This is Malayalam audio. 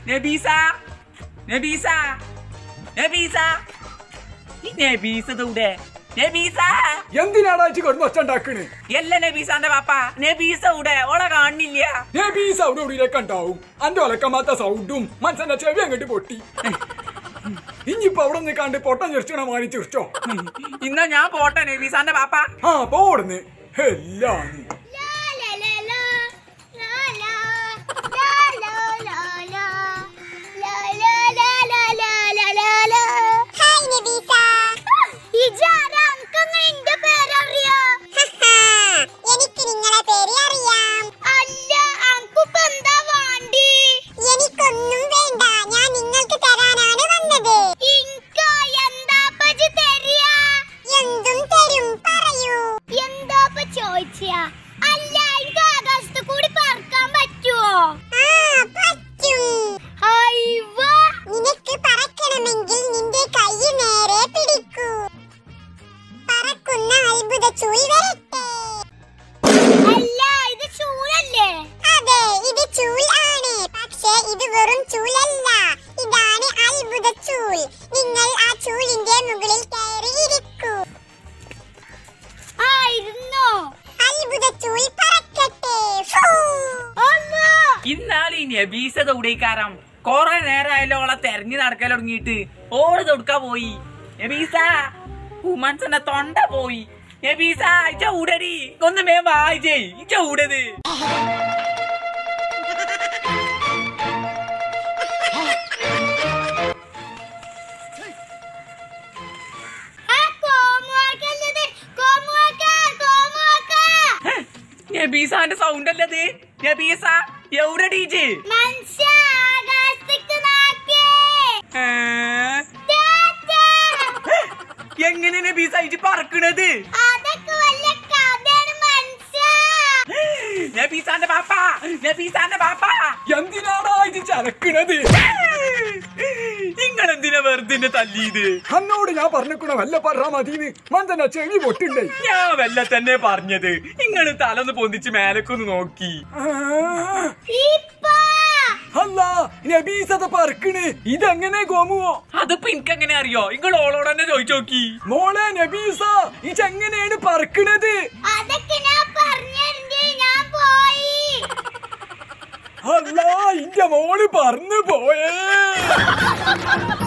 നബീസ നബീസ നബീസ ഈ നബീസ ഇവിടെ നബീസ എന്തിനാടാ ഇജ്ജ് കിടന്ന് ഒച്ച ഉണ്ടാക്കണ് എല്ല നബീസാന്റെ പാപ്പ നബീസ ഇവിടെ ഓളെ കാണില്ല ഈ സൗണ്ട് ഉള്ളിലേക്ക് ഉണ്ടാവും അന്റെ ഒലക്കമാത്ത സൗണ്ടും മനസ്സിന്റെ ചെവി അങ്ങോട്ട് പൊട്ടി ഇനിയിപ്പോ അവിടെ നിന്ന് കണ്ട് പൊട്ടം ചിരിച്ചണ മാറി ചിരിച്ചോ ഇന്നാ ഞാൻ പോട്ടെ നബീസാന്റെ പാപ്പ ആ പോടുന്ന് എല്ലാം എനിക്ക് നിങ്ങളെ പേര് അറിയാം അല്ല അങ്കുപ്പ് എന്താ വാണ്ടി എനിക്കൊന്നും വേണ്ട ഞാൻ നിങ്ങൾക്ക് തരാനാണ് വന്നത് എന്താ എന്തും തരും പറയൂ എന്താപ്പ ചോദിച്ചാ അല്ല എനിക്ക് ആകാശത്ത് കൂടി പറക്കാൻ പറ്റുമോ ആ പറ്റും നിനക്ക് പറക്കണമെങ്കിൽ നിന്റെ കൈ നേരെ പിടിക്കൂ പറക്കുന്ന അത്ഭുത ചൂൽ വരട്ടെ അല്ല ഇത് ചൂലല്ലേ അതെ ഇത് ചൂൽ ആണ് പക്ഷേ ഇത് വെറും ചൂലല്ല ഇതാണ് അത്ഭുത ചൂൽ നിങ്ങൾ ആ ചൂലിന്റെ മുകളിൽ കയറി ഇരിക്കൂ ആയിരുന്നോ അത്ഭുത ചൂൽ പറക്കട്ടെ ഫൂ. ഇന്നാലും ഈ നബീസ തൊടിക്കാരം കൊറേ നേരമായല്ലോ ഓളെ തെരഞ്ഞു നടക്കാൻ തുടങ്ങിയിട്ട് ഓള് തൊടുക്കാ പോയി നബീസ ഉമ്മൻസന്റെ തൊണ്ട പോയി നബീസ ഇച്ച ഉടടി ഒന്ന് മേ വായിച്ചേ ഇച്ച ഉടത് ആ കോമുവാക്കല്ലത് കോമുവാക്ക കോമുവാക്ക നബീസാന്റെ സൗണ്ട് അല്ലത് നബീസ എവിടെ ഡീജ് മനുഷ്യ ആകാശത്തേക്ക് നോക്കേ എങ്ങനെ നബീസ ഇജ് പറക്കണത് അതൊക്കെ വല്ല കഥയാണ് മനുഷ്യ നബീസാന്റെ പാപ്പ നബീസാന്റെ പാപ്പ എന്തിനാടാ ഇത് ചരക്കണത് നിങ്ങളെന്തിനാ വെറുതെ തല്ലിയത് അന്നോട് ഞാൻ പറഞ്ഞിക്കണ വല്ല പറഞ്ഞാ മതിന്ന് മന്ദന ചെവി പൊട്ടിണ്ടേ ഞാൻ വല്ല തന്നെ പറഞ്ഞത് നിങ്ങൾ തലന്ന് പൊന്തിച്ച് മേലക്കൊന്ന് നോക്കി ആ, ഇപ്പാ അല്ല നബീസത പറക്കണ് ഇതെങ്ങനെ ഗോമുവോ അതിപ്പോ എനിക്കെങ്ങനെ അറിയോ നിങ്ങൾ ഓളോട് തന്നെ ചോദിച്ചു നോക്കി മോളെ നബീസ ഇതെങ്ങനെയാണ് പറക്കണത് അതൊക്കെ ഞാൻ പറഞ്ഞിട്ടുണ്ട് ഞാൻ പോയി അല്ല ഇന്റെ മോള് പറന്നു പോയേ